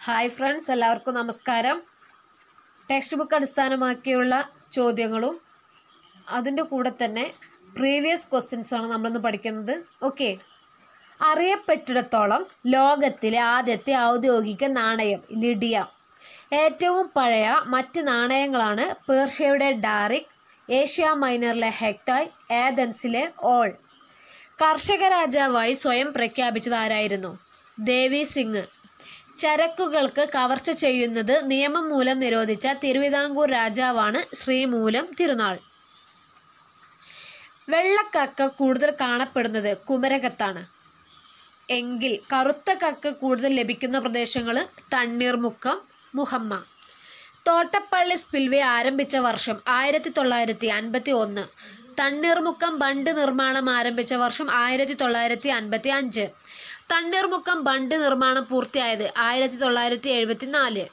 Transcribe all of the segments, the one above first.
hi friends എല്ലാവർക്കും നമസ്കാരം text book അടിസ്ഥാനമാക്കിയുള്ള ചോദ്യങ്ങളും അതിൻ്റെ കൂടെ തന്നെ പ്രീവിയസ് ക്വസ്റ്റ്യൻസ് ആണ് നമ്മളിന്ന് പഠിക്കുന്നത് ഓക്കെ അറിയപ്പെട്ടിടത്തോളം ലോകത്തിലെ ആദ്യത്തെ ഔദ്യോഗിക നാണയം ലിഡിയ ഏറ്റവും പഴയ മറ്റ് നാണയങ്ങളാണ് പേർഷ്യയുടെ ഡാറിക് ഏഷ്യ മൈനറിലെ ഹെക്ടായ് ഏതൻസിലെ ഓൾ കർഷക രാജാവായി സ്വയം പ്രഖ്യാപിച്ചത് ആരായിരുന്നു ദേവി സിംഗ് ചരക്കുകൾക്ക് കവർച്ച ചെയ്യുന്നത് നിയമം മൂലം നിരോധിച്ച തിരുവിതാംകൂർ രാജാവാണ് ശ്രീമൂലം തിരുനാൾ വെള്ളക്കക്ക കൂടുതൽ കാണപ്പെടുന്നത് കുമരകത്താണ് എങ്കിൽ കറുത്ത കക്ക കൂടുതൽ ലഭിക്കുന്ന പ്രദേശങ്ങൾ തണ്ണീർമുക്കം മുഹമ്മ തോട്ടപ്പള്ളി സ്പിൽവേ ആരംഭിച്ച വർഷം ആയിരത്തി തൊള്ളായിരത്തി അൻപത്തി ഒന്ന് തണ്ണീർമുക്കം ബണ്ട് നിർമ്മാണം ആരംഭിച്ച വർഷം ആയിരത്തി തൊള്ളായിരത്തി അൻപത്തി അഞ്ച് തണ്ണീർമുക്കം ബണ്ട് നിർമ്മാണം പൂർത്തിയായത് ആയിരത്തി തൊള്ളായിരത്തി എഴുപത്തി നാല്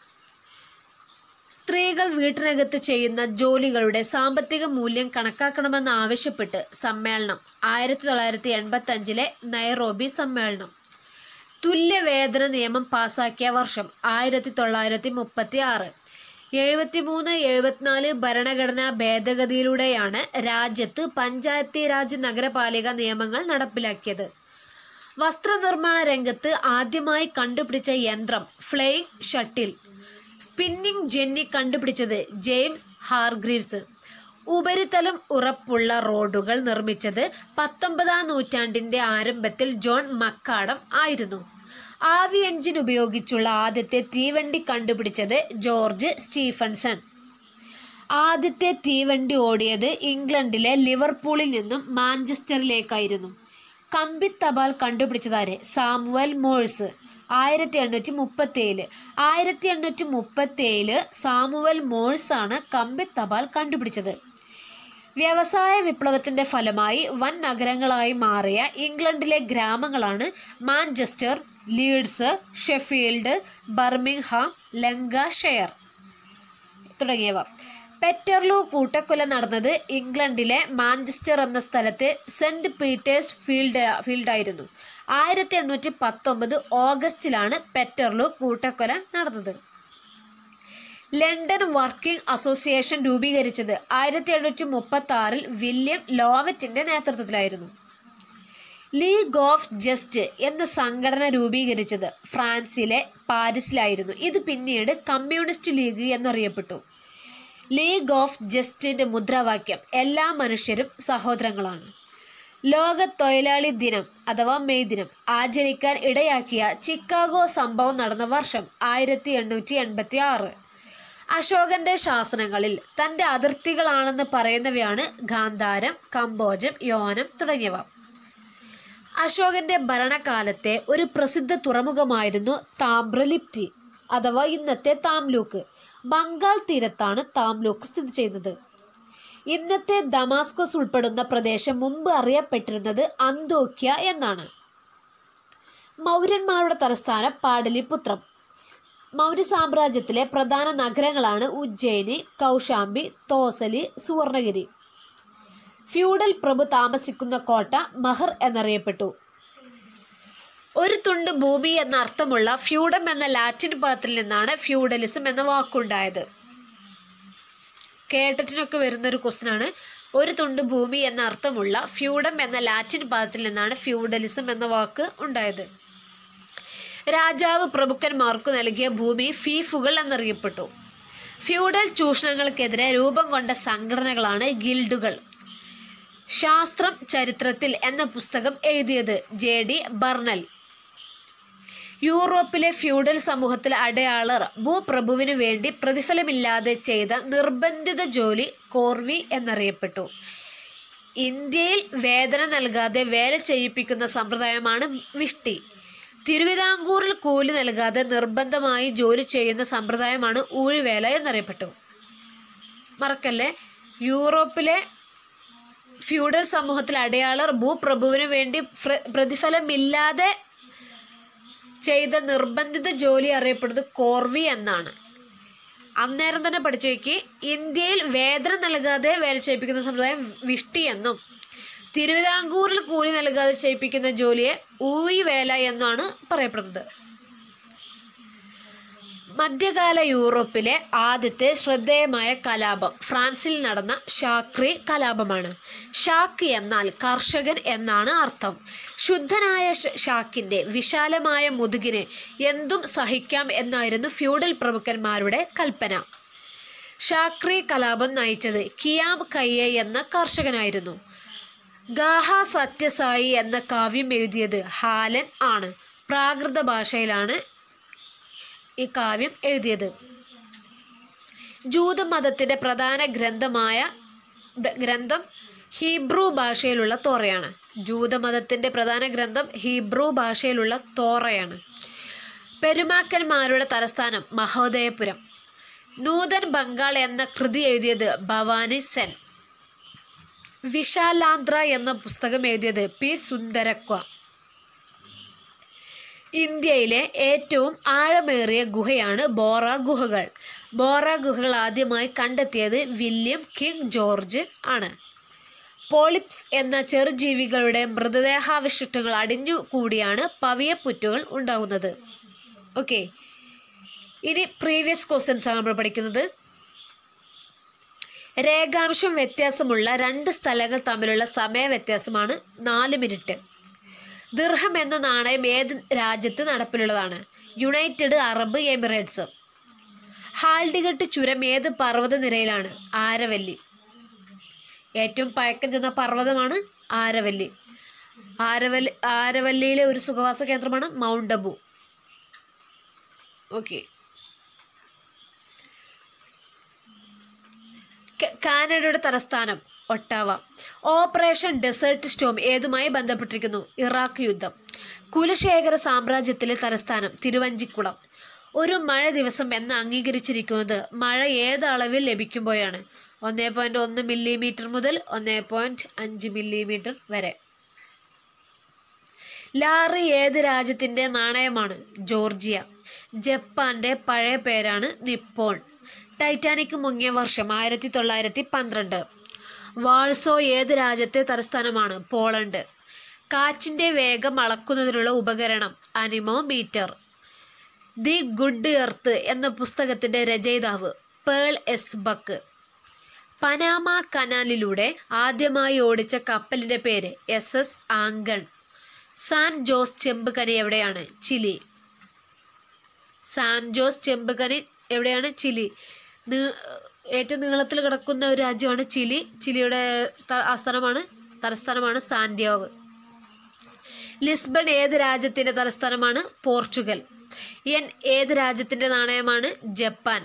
സ്ത്രീകൾ വീട്ടിനകത്ത് ചെയ്യുന്ന ജോലികളുടെ സാമ്പത്തിക മൂല്യം കണക്കാക്കണമെന്ന് ആവശ്യപ്പെട്ട് സമ്മേളനം ആയിരത്തി തൊള്ളായിരത്തി എൺപത്തി അഞ്ചിലെ നൈറോബി സമ്മേളനം തുല്യവേതന നിയമം പാസാക്കിയ വർഷം ആയിരത്തി തൊള്ളായിരത്തി മുപ്പത്തി ആറ് എഴുപത്തിമൂന്ന് എഴുപത്തിനാല് ഭരണഘടനാ ഭേദഗതിയിലൂടെയാണ് രാജ്യത്ത് പഞ്ചായത്തി രാജ് നഗരപാലിക നിയമങ്ങൾ നടപ്പിലാക്കിയത് വസ്ത്രനിർമ്മാണ രംഗത്ത് ആദ്യമായി കണ്ടുപിടിച്ച യന്ത്രം ഫ്ലെയിങ് ഷട്ടിൽ സ്പിന്നിംഗ് ജെന്നി കണ്ടുപിടിച്ചത് ജെയിംസ് ഹാർഗ്രീവ്സ് ഉപരിതലം ഉറപ്പുള്ള റോഡുകൾ നിർമ്മിച്ചത് പത്തൊമ്പതാം നൂറ്റാണ്ടിന്റെ ആരംഭത്തിൽ ജോൺ മക്കാഡം ആയിരുന്നു ആവി എഞ്ചിൻ ഉപയോഗിച്ചുള്ള ആദ്യത്തെ തീവണ്ടി കണ്ടുപിടിച്ചത് ജോർജ് സ്റ്റീഫൻസൺ ആദ്യത്തെ തീവണ്ടി ഓടിയത് ഇംഗ്ലണ്ടിലെ ലിവർപൂളിൽ നിന്നും മാഞ്ചസ്റ്ററിലേക്കായിരുന്നു കമ്പി തപാൽ കണ്ടുപിടിച്ചതാരെ സാമുവൽ മോഴ്സ് ആയിരത്തി എണ്ണൂറ്റി മുപ്പത്തി ഏഴില് ആയിരത്തി എണ്ണൂറ്റി മുപ്പത്തി ഏഴില് സാമുവൽ മോഴ്സ് ആണ് കമ്പി തപാൽ കണ്ടുപിടിച്ചത് വ്യവസായ വിപ്ലവത്തിന്റെ ഫലമായി വൻ നഗരങ്ങളായി മാറിയ ഇംഗ്ലണ്ടിലെ ഗ്രാമങ്ങളാണ് Manchester Leeds Sheffield Birmingham Lancashire തുടങ്ങിയവ പെറ്റർലൂ കൂട്ടക്കൊല നടന്നത് ഇംഗ്ലണ്ടിലെ മാഞ്ചസ്റ്റർ എന്ന സ്ഥലത്തെ സെന്റ് പീറ്റേഴ്സ് ഫീൽഡ് ഫീൽഡായിരുന്നു ആയിരത്തി എണ്ണൂറ്റി പത്തൊമ്പത് ഓഗസ്റ്റിലാണ് പെറ്റർലൂ കൂട്ടക്കൊല നടന്നത് ലണ്ടൻ വർക്കിംഗ് അസോസിയേഷൻ രൂപീകരിച്ചത് ആയിരത്തി എണ്ണൂറ്റി മുപ്പത്തി ആറിൽ വില്യം ലോവറ്റിന്റെ നേതൃത്വത്തിലായിരുന്നു ലീഗ് ഓഫ് ജസ്റ്റ് എന്ന സംഘടന രൂപീകരിച്ചത് ഫ്രാൻസിലെ പാരീസിലായിരുന്നു ഇത് പിന്നീട് കമ്മ്യൂണിസ്റ്റ് ലീഗ് എന്നറിയപ്പെട്ടു ലീഗ് ഓഫ് ജസ്റ്റിന്റെ മുദ്രാവാക്യം എല്ലാ മനുഷ്യരും സഹോദരങ്ങളാണ് ലോക തൊഴിലാളി ദിനം അഥവാ മെയ് ദിനം ആചരിക്കാൻ ഇടയാക്കിയ ചിക്കാഗോ സംഭവം നടന്ന വർഷം ആയിരത്തി എണ്ണൂറ്റി എൺപത്തി ആറ് അശോകന്റെ ശാസനങ്ങളിൽ തന്റെ അതിർത്തികളാണെന്ന് പറയുന്നവയാണ് ഗാന്ധാരം കമ്പോജം യോനം തുടങ്ങിയവ അശോകന്റെ ഭരണകാലത്തെ ഒരു പ്രസിദ്ധ തുറമുഖമായിരുന്നു താമ്രലിപ്തി അഥവാ ഇന്നത്തെ താംലൂക്ക് ബംഗാൾ തീരത്താണ് താംലൂക്ക് സ്ഥിതി ചെയ്യുന്നത് ഇന്നത്തെ ദമാസ്കസ് ഉൾപ്പെടുന്ന പ്രദേശം മുമ്പ് അറിയപ്പെട്ടിരുന്നത് അന്തോക്യ എന്നാണ് മൗര്യന്മാരുടെ തലസ്ഥാനം പാടലിപുത്രം മൗര്യ സാമ്രാജ്യത്തിലെ പ്രധാന നഗരങ്ങളാണ് ഉജ്ജയിനി കൗശാംബി തോസലി സുവർണഗിരി ഫ്യൂഡൽ പ്രഭു താമസിക്കുന്ന കോട്ട മഹർ എന്നറിയപ്പെട്ടു ഒരു തുണ്ട് ഭൂമി എന്ന അർത്ഥമുള്ള ഫ്യൂഡം എന്ന ലാറ്റിൻ പദത്തിൽ നിന്നാണ് ഫ്യൂഡലിസം എന്ന വാക്കുണ്ടായത് കേട്ടറ്റിനൊക്കെ വരുന്ന ഒരു ക്വസ്റ്റ്യൻ ആണ് ഒരു തുണ്ട് ഭൂമി എന്ന അർത്ഥമുള്ള ഫ്യൂഡം എന്ന ലാറ്റിൻ പദത്തിൽ നിന്നാണ് ഫ്യൂഡലിസം എന്ന വാക്ക് ഉണ്ടായത് രാജാവ് പ്രഭുക്കന്മാർക്ക് നൽകിയ ഭൂമി ഫീഫുകൾ എന്നറിയപ്പെട്ടു ഫ്യൂഡൽ ചൂഷണങ്ങൾക്കെതിരെ രൂപം കൊണ്ട സംഘടനകളാണ് ഗിൽഡുകൾ ശാസ്ത്രം ചരിത്രത്തിൽ എന്ന പുസ്തകം എഴുതിയത് ജെ ഡി ബർണൽ യൂറോപ്പിലെ ഫ്യൂഡൽ സമൂഹത്തിൽ അടയാളർ ഭൂപ്രഭുവിനു വേണ്ടി പ്രതിഫലമില്ലാതെ ചെയ്ത നിർബന്ധിത ജോലി കോർവി എന്നറിയപ്പെട്ടു ഇന്ത്യയിൽ വേതനം നൽകാതെ വേല ചെയ്യിപ്പിക്കുന്ന സമ്പ്രദായമാണ് വിഷ്ടി തിരുവിതാംകൂറിൽ കൂലി നൽകാതെ നിർബന്ധമായി ജോലി ചെയ്യുന്ന സമ്പ്രദായമാണ് ഊഴിവേല എന്നറിയപ്പെട്ടു മറക്കല്ലേ യൂറോപ്പിലെ ഫ്യൂഡൽ സമൂഹത്തിൽ അടയാളർ ഭൂപ്രഭുവിന് വേണ്ടി പ്രതിഫലമില്ലാതെ ചെയ്ത നിർബന്ധിത ജോലി അറിയപ്പെടുന്നത് കോർവി എന്നാണ് അന്നേരം തന്നെ പഠിച്ചു വയ്ക്ക് ഇന്ത്യയിൽ വേതനം നൽകാതെ വേല ചെയ്യിപ്പിക്കുന്ന സമ്പ്രദായം വിഷ്ടി എന്നും തിരുവിതാംകൂറിൽ കൂലി നൽകാതെ ചെയ്യിപ്പിക്കുന്ന ജോലിയെ ഊയി വേല എന്നാണ് പറയപ്പെടുന്നത് മധ്യകാല യൂറോപ്പിലെ ആദ്യത്തെ ശ്രദ്ധേയമായ കലാപം ഫ്രാൻസിൽ നടന്ന ഷാക്രി കലാപമാണ് ഷാക്ക് എന്നാൽ കർഷകൻ എന്നാണ് അർത്ഥം ശുദ്ധനായ ഷ- ഷാക്കിന്റെ വിശാലമായ മുതുകിന് എന്തും സഹിക്കാം എന്നായിരുന്നു ഫ്യൂഡൽ പ്രഭുക്കന്മാരുടെ കൽപ്പന ഷാക്രി കലാപം നയിച്ചത് കിയാം കയ്യെ എന്ന കർഷകനായിരുന്നു ഗാഹ സത്യസായി എന്ന കാവ്യം എഴുതിയത് ഹാലൻ ആണ് പ്രാകൃത ഭാഷയിലാണ് ഈ കാവ്യം എഴുതിയത് ജൂതമതത്തിന്റെ പ്രധാന ഗ്രന്ഥമായ ഗ്ര- ഗ്രന്ഥം ഹീബ്രു ഭാഷയിലുള്ള തോറയാണ് ജൂതമതത്തിന്റെ പ്രധാന ഗ്രന്ഥം ഹീബ്രു ഭാഷയിലുള്ള തോറയാണ് പെരുമാക്കന്മാരുടെ തലസ്ഥാനം മഹോദയപുരം നൂതൻ ബംഗാൾ എന്ന കൃതി എഴുതിയത് ഭവാനി സെൻ വിശാലാന്ധ്ര എന്ന പുസ്തകം എഴുതിയത് പി സുന്ദരക്വ ഇന്ത്യയിലെ ഏറ്റവും ആഴമേറിയ ഗുഹയാണ് ബോറ ഗുഹകൾ ബോറ ഗുഹകൾ ആദ്യമായി കണ്ടെത്തിയത് വില്യം കിങ് ജോർജ് ആണ് പോളിപ്സ് എന്ന ചെറുജീവികളുടെ മൃതദേഹാവശിഷ്ടങ്ങൾ അടിഞ്ഞു കൂടിയാണ് പവിയപ്പുറ്റുകൾ ഉണ്ടാകുന്നത് ഓക്കെ ഇനി പ്രീവിയസ് ക്വസ്റ്റ്യൻസ് ആണ് നമ്മൾ പഠിക്കുന്നത് രേഖാംശം വ്യത്യാസമുള്ള രണ്ട് സ്ഥലങ്ങൾ തമ്മിലുള്ള സമയ വ്യത്യാസമാണ് നാല് മിനിറ്റ് ദിർഹം എന്ന നാണയം ഏത് രാജ്യത്ത് നടപ്പിലുള്ളതാണ് യുണൈറ്റഡ് അറബ് എമിറേറ്റ്സ് ഹാൽഡിഗട്ട് ചുരം ഏത് പർവ്വത നിരയിലാണ് ആരവല്ലി ഏറ്റവും പഴക്കം ചെന്ന പർവ്വതമാണ് ആരവല്ലി ആരവല്ലി ആരവല്ലിയിലെ ഒരു സുഖവാസ കേന്ദ്രമാണ് മൗണ്ട് അബു ഓക്കെ ക- കാനഡയുടെ തലസ്ഥാനം ഒട്ടാവ ഓപ്പറേഷൻ ഡെസേർട്ട് സ്റ്റോം ഏതുമായി ബന്ധപ്പെട്ടിരിക്കുന്നു ഇറാഖ് യുദ്ധം കുലശേഖര സാമ്രാജ്യത്തിലെ തലസ്ഥാനം തിരുവഞ്ചിക്കുളം ഒരു മഴ ദിവസം എന്ന് അംഗീകരിച്ചിരിക്കുന്നത് മഴ ഏത് അളവിൽ ലഭിക്കുമ്പോഴാണ് ഒന്നേ പോയിന്റ് ഒന്ന് മില്ലിമീറ്റർ മുതൽ ഒന്നേ പോയിന്റ് അഞ്ച് മില്ലിമീറ്റർ വരെ ലാറി ഏത് രാജ്യത്തിന്റെ നാണയമാണ് ജോർജിയ ജപ്പാന്റെ പഴയ പേരാണ് നിപ്പോൺ ടൈറ്റാനിക് മുങ്ങിയ വർഷം ആയിരത്തി തൊള്ളായിരത്തി പന്ത്രണ്ട് വാൾസോ ഏത് രാജ്യത്തെ തലസ്ഥാനമാണ് പോളണ്ട് കാറ്റിന്റെ വേഗം അളക്കുന്നതിനുള്ള ഉപകരണം അനിമോമീറ്റർ ദി ഗുഡ് എർത്ത് എന്ന പുസ്തകത്തിന്റെ രചയിതാവ് പേൾ എസ് ബക്ക് പനാമ കനാലിലൂടെ ആദ്യമായി ഓടിച്ച കപ്പലിന്റെ പേര് S S Ancon San Jose ചെമ്പുകനി എവിടെയാണ് ചിലി സാൻ ജോസ് ചെമ്പുകനി എവിടെയാണ് ചിലി നീ- ഏറ്റവും നീളത്തിൽ കിടക്കുന്ന ഒരു രാജ്യമാണ് ചിലി ചിലിയുടെ ത- ആസ്ഥാനമാണ് തലസ്ഥാനമാണ് സാന്റിയാവ് ലിസ്ബൺ ഏത് രാജ്യത്തിന്റെ തലസ്ഥാനമാണ് പോർച്ചുഗൽ എൻ ഏത് രാജ്യത്തിന്റെ നാണയമാണ് ജപ്പാൻ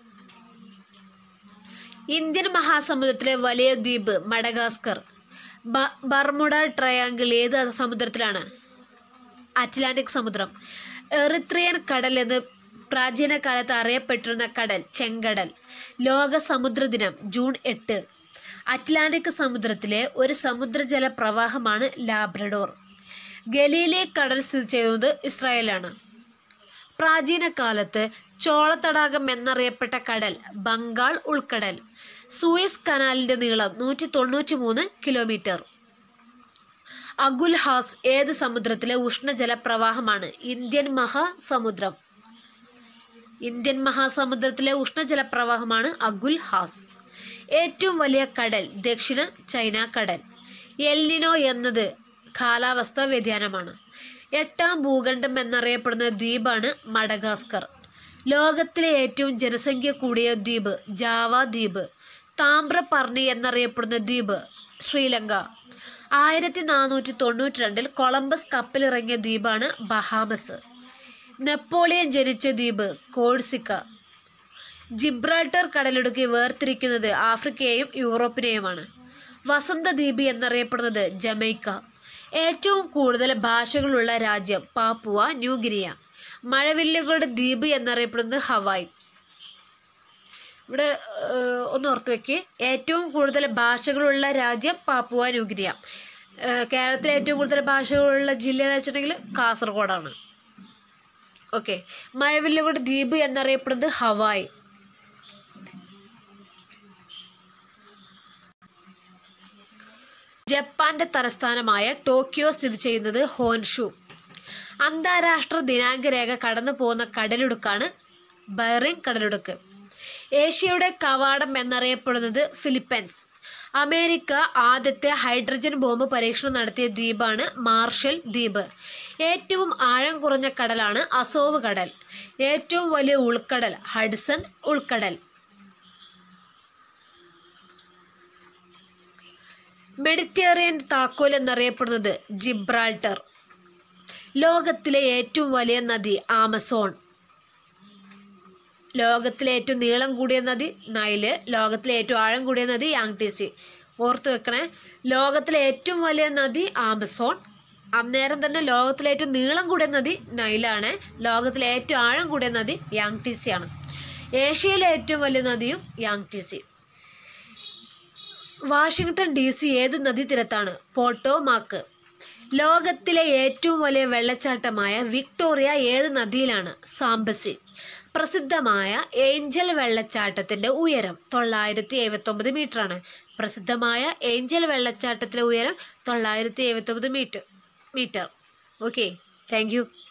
ഇന്ത്യൻ മഹാസമുദ്രത്തിലെ വലിയ ദ്വീപ് മഡഗാസ്കർ ബ- ബർമുഡ ട്രയാങ്കിൾ ഏത് സമുദ്രത്തിലാണ് അറ്റ്ലാന്റിക് സമുദ്രം എറിത്രിയൻ കടൽ എന്ന് പ്രാചീന കാലത്ത് അറിയപ്പെട്ടിരുന്ന കടൽ ചെങ്കടൽ ലോക സമുദ്ര ദിനം ജൂൺ എട്ട് അറ്റ്ലാന്റിക് സമുദ്രത്തിലെ ഒരു സമുദ്രജല പ്രവാഹമാണ് ലാബ്രഡോർ ഗലീലെ കടൽ സ്ഥിതി ചെയ്യുന്നത് ഇസ്രായേലാണ് പ്രാചീന കാലത്ത് ചോളത്തടാകം എന്നറിയപ്പെട്ട കടൽ ബംഗാൾ ഉൾക്കടൽ സൂയസ് കനാലിന്റെ നീളം നൂറ്റി തൊണ്ണൂറ്റി മൂന്ന് കിലോമീറ്റർ അഗുൽ ഹാസ് ഏത് സമുദ്രത്തിലെ ഉഷ്ണജല പ്രവാഹമാണ് ഇന്ത്യൻ മഹാസമുദ്രം ഇന്ത്യൻ മഹാസമുദ്രത്തിലെ ഉഷ്ണജല പ്രവാഹമാണ് അഗുൽ ഹാസ് ഏറ്റവും വലിയ കടൽ ദക്ഷിണ ചൈന കടൽ എൽനിനോ എന്നത് കാലാവസ്ഥാ വ്യതിയാനമാണ് എട്ടാം ഭൂഖണ്ഡം എന്നറിയപ്പെടുന്ന ദ്വീപാണ് മഡഗാസ്കർ ലോകത്തിലെ ഏറ്റവും ജനസംഖ്യ കൂടിയ ദ്വീപ് ജാവ ദ്വീപ് താമ്രപർണി എന്നറിയപ്പെടുന്ന ദ്വീപ് ശ്രീലങ്ക ആയിരത്തി നാനൂറ്റി തൊണ്ണൂറ്റി രണ്ടിൽ കൊളംബസ് കപ്പലിറങ്ങിയ ദ്വീപാണ് ബഹാമസ് നെപ്പോളിയൻ ജനിച്ച ദ്വീപ് കോഴ്സിക്ക ജിബ്രാൾട്ടർ കടലിടുക്കി വേർതിരിക്കുന്നത് ആഫ്രിക്കയെയും യൂറോപ്പിനെയുമാണ് വസന്തദ്വീപ് എന്നറിയപ്പെടുന്നത് ജമൈക്ക ഏറ്റവും കൂടുതൽ ഭാഷകളുള്ള രാജ്യം പാപ്പുവ ന്യൂഗിനിയ മഴവില്ലുകളുടെ ദ്വീപ് എന്നറിയപ്പെടുന്നത് ഹവായ് ഇവിടെ ഏഹ്, ഒന്ന് ഓർത്ത് വെക്ക് ഏറ്റവും കൂടുതൽ ഭാഷകളുള്ള രാജ്യം പാപ്പുവ ന്യൂഗിനിയ ഏഹ്, കേരളത്തിലെ ഏറ്റവും കൂടുതൽ ഭാഷകളുള്ള ജില്ല എന്ന് വെച്ചിട്ടുണ്ടെങ്കിൽ കാസർഗോഡാണ് ഓക്കെ മഴവില്ലുകളുടെ ദ്വീപ് എന്നറിയപ്പെടുന്നത് ഹവായ് ജപ്പാന്റെ തലസ്ഥാനമായ ടോക്കിയോ സ്ഥിതി ചെയ്യുന്നത് ഹോൻഷു അന്താരാഷ്ട്ര ദിനാങ്ക രേഖ കടന്നു പോകുന്ന കടലിടുക്കാണ് ബഹറിൻ കടലിടുക്ക് ഏഷ്യയുടെ കവാടം എന്നറിയപ്പെടുന്നത് ഫിലിപ്പൈൻസ് അമേരിക്ക ആദ്യത്തെ ഹൈഡ്രജൻ ബോംബ് പരീക്ഷണം നടത്തിയ ദ്വീപാണ് മാർഷൽ ദ്വീപ് ഏറ്റവും ആഴം കുറഞ്ഞ കടലാണ് അസോവ് കടൽ ഏറ്റവും വലിയ ഉൾക്കടൽ ഹഡ്സൺ ഉൾക്കടൽ മെഡിറ്ററേനിയൻ താക്കോൽ എന്നറിയപ്പെടുന്നത് ജിബ്രാൾട്ടർ ലോകത്തിലെ ഏറ്റവും വലിയ നദി ആമസോൺ ലോകത്തിലെ ഏറ്റവും നീളം കൂടിയ നദി നൈല് ലോകത്തിലെ ഏറ്റവും ആഴം കൂടിയ നദി യാങ്ടീസി ഓർത്തു വെക്കണേ ലോകത്തിലെ ഏറ്റവും വലിയ നദി ആമസോൺ അന്നേരം തന്നെ ലോകത്തിലെ ഏറ്റവും നീളം കൂടിയ നദി നൈലാണ് ലോകത്തിലെ ഏറ്റവും ആഴം കൂടിയ നദി യാങ്ടീസി ആണ് ഏഷ്യയിലെ ഏറ്റവും വലിയ നദിയും യാങ്ടീസി വാഷിങ്ടൺ ഡി സി ഏത് നദീതീരത്താണ് പോട്ടോമാക്ക് ലോകത്തിലെ ഏറ്റവും വലിയ വെള്ളച്ചാട്ടമായ വിക്ടോറിയ ഏത് നദിയിലാണ് സാംബസി പ്രസിദ്ധമായ ഏഞ്ചൽ വെള്ളച്ചാട്ടത്തിന്റെ ഉയരം തൊള്ളായിരത്തി എഴുപത്തി ഒമ്പത് മീറ്റർ ആണ് പ്രസിദ്ധമായ ഏഞ്ചൽ വെള്ളച്ചാട്ടത്തിലെ ഉയരം തൊള്ളായിരത്തി എഴുപത്തി ഒമ്പത് metre metre okay thank U